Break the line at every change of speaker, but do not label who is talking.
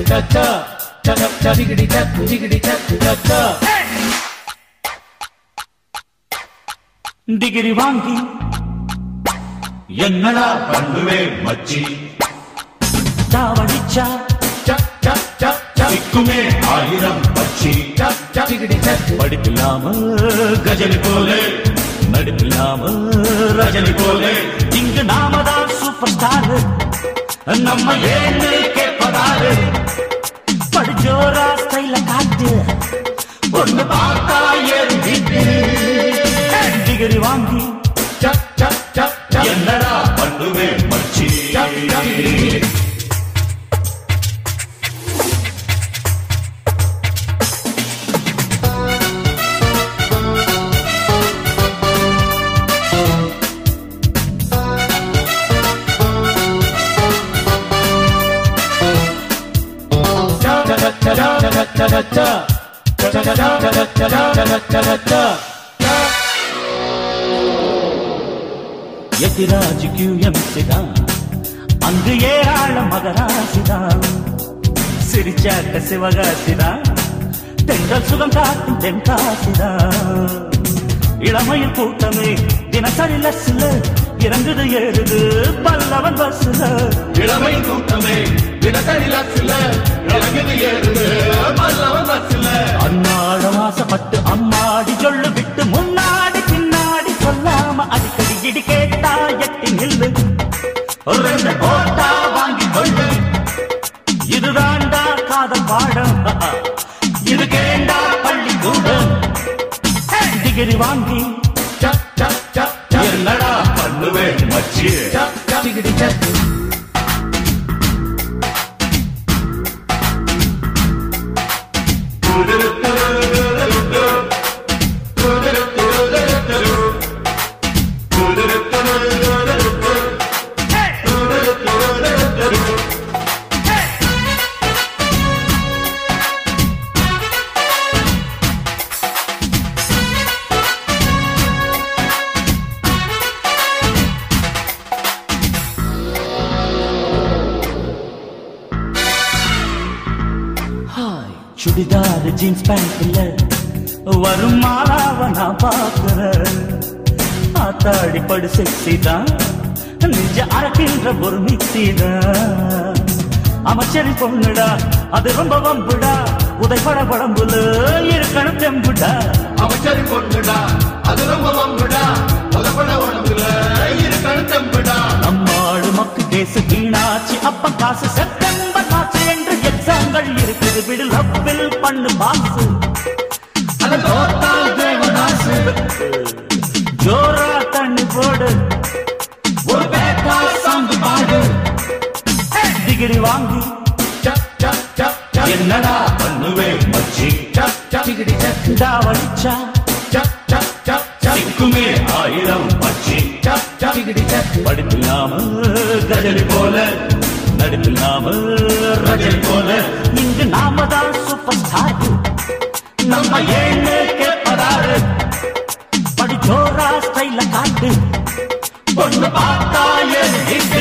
cha cha cha cha cha diggity cha diggity cha cha cha
degree வாங்கி
என்னடா பண்ணுவே மச்சி
தாவடிச்சா
cha cha cha cha
சிக்குமே ஆயிரம் பச்சி
cha cha diggity cha
படிப்பில்லாம
கஜலி போலே
நடிப்பில்லாம
ரஜினி போலே
இங்கு நாம தான் சூப்பர் ஸ்டார் நம்ம ஏன்னு கேட்பதாரு படிச்சோரா ஸ்டைல காட்டு
பொண்ணு பார்த்தா ஏறும் வீட்டு
டிகிரி வாங்கி
cha cha cha cha
என்னடா பண்ணுவே மச்சி
cha cha diggity cha cha cha cha cha cha cha cha cha cha cha cha cha cha cha cha cha cha
Ethiraj கியூஎம்சிதான் அங்கு ஏராள மகராசிதான் சிரிச்சாக்க சிவகாசிதான் தென்றல் சுகம் காட்டும் தென்காசிதான் இளமையில் கூட்டமே தினசரி லஸ்ல இறங்குது ஏறுது பல்லவன் பஸ்ல
இளமை கூட்டமே தினசரி லட்சில இறங்குது ஏறுது பல்லவன் பஸ்ல
அன்னாடம் ஆசைப்பட்டு அம்மாடி சொல்லு விட்டு முன்னாடி பின்னாடி சொல்லாம அடிக்கடி இடி கேட்டா எட்டி நில்லு ஒரு ரெண்டு ஓட்டா வாங்கி கொள்ளு இதுதான்டா காதல் பாடம் இது கேண்டா பள்ளி கூடம் டிகிரி வாங்கி
cha cha cha cha
என்னடா பண்ணுவே மச்சி
cha cha diggity cha
hi churidar jeans பேண்ட்ல வரும் மாலாவ நான் பாக்குறேன் ஆத்தாடி படு செக்ஸி தான் நெஞ்ச அறக்கின்ற ஒரு மிக்சி தான் அமைச்சரி பொண்ணுடா அது ரொம்ப வம்புடா உதைப்பட படம்புல இருக்கணும் தெம்புடா
அமைச்சரி பொண்ணுடா அது ரொம்ப வம்புடா உதப்பட உடம்புல இருக்கணும் தெம்புடா
நம்மாடு மக்கு கேசு வீணாச்சு அப்ப காசு செப்டம்பர் மார்ச் என்று எக்ஸாம்கள் இருக்குது விடு லப்பில் பண்ணு பாசு
அந்த தோத்தால் தேவதாசு
ஜோரா தண்ணி போடு
ஒரு பேக்கா சாங்கு பாடு
டிகிரி வாங்கி
cha cha cha cha
என்னடா பண்ணுவே மச்சி
cha cha diggity cha
தாவடிச்சா
cha cha cha cha
சிக்குமே ஆயிரம் பச்சி
cha cha diggity cha
படிப்பில்லாம கஜலி போல நடிப்பில்லாம ரஜினி போல இங்கு நாம தான் சூப்பர் ஸ்டார் நம்ம ஏன்னு கேட்பதாரு படிச்சோரா ஸ்டைல காட்டு
பொண்ணு பார்த்தா ஏன்